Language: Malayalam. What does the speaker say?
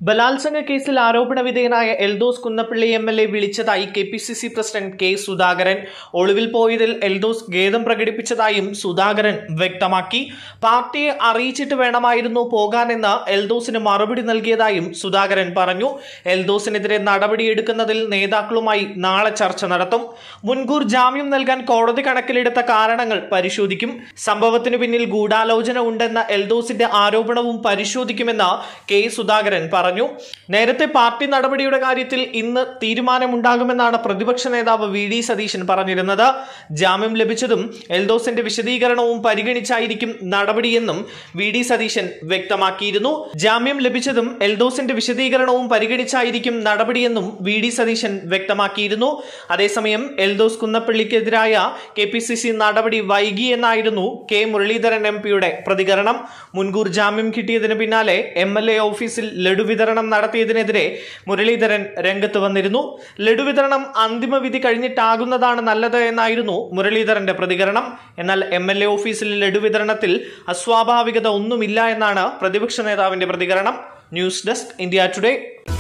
ബലാത്സംഗ കേസിൽ ആരോപണ വിധേയനായ Eldhose Kunnappilly M L A വിളിച്ചതായി K P C C president K Sudhakaran ഒളിവിൽ പോയതിൽ എൽദോസ് ഖേദം പ്രകടിപ്പിച്ചതായും സുധാകരൻ വ്യക്തമാക്കി പാർട്ടിയെ അറിയിച്ചിട്ട് വേണമായിരുന്നു പോകാനെന്ന് എൽദോസിന് മറുപടി നൽകിയതായും സുധാകരൻ പറഞ്ഞു എൽദോസിനെതിരെ നടപടിയെടുക്കുന്നതിൽ നേതാക്കളുമായി നാളെ ചർച്ച നടത്തും മുൻകൂർ ജാമ്യം നൽകാൻ കോടതി കണക്കിലെടുത്ത കാരണങ്ങൾ പരിശോധിക്കും സംഭവത്തിനു പിന്നിൽ ഗൂഢാലോചന ഉണ്ടെന്ന എൽദോസിന്റെ ആരോപണവും പരിശോധിക്കുമെന്ന് കെ സുധാകരൻ പറഞ്ഞു നേരത്തെ പാർട്ടി നടപടിയുടെ കാര്യത്തിൽ ഇന്ന് തീരുമാനമുണ്ടാകുമെന്നാണ് പ്രതിപക്ഷ നേതാവ് വി ഡി സതീശൻ പറഞ്ഞിരുന്നത് ജാമ്യം ലഭിച്ചതും എൽദോസിന്റെ വിശദീകരണവും പരിഗണിച്ചായിരിക്കും നടപടിയെന്നും വി ഡി സതീശൻ വ്യക്തമാക്കിയിരുന്നു ജാമ്യം ലഭിച്ചതും എൽദോസിന്റെ വിശദീകരണവും പരിഗണിച്ചായിരിക്കും നടപടിയെന്നും വി ഡി സതീശൻ വ്യക്തമാക്കിയിരുന്നു അതേസമയം എൽദോസ് കുന്നപ്പള്ളിക്കെതിരായ കെ പി സി സി നടപടി വൈകിയെന്നായിരുന്നു കെ മുരളീധരൻ എം പിയുടെ പ്രതികരണം മുൻകൂർ ജാമ്യം കിട്ടിയതിന് പിന്നാലെ എം എൽ എ ഓഫീസിൽ ലഡു വിതരണം നടത്തിയതിനെതിരെ മുരളീധരൻ രംഗത്ത് വന്നിരുന്നു ലഡു വിതരണം അന്തിമ വിധി കഴിഞ്ഞിട്ടാകുന്നതാണ് നല്ലത് എന്നായിരുന്നു മുരളീധരന്റെ പ്രതികരണം എന്നാൽ എം എൽ എ ഓഫീസിൽ ലഡു വിതരണത്തിൽ അസ്വാഭാവികത ഒന്നുമില്ല എന്നാണ് പ്രതിപക്ഷ നേതാവിന്റെ പ്രതികരണം ന്യൂസ് ഡെസ്ക് ഇന്ത്യ ടുഡേ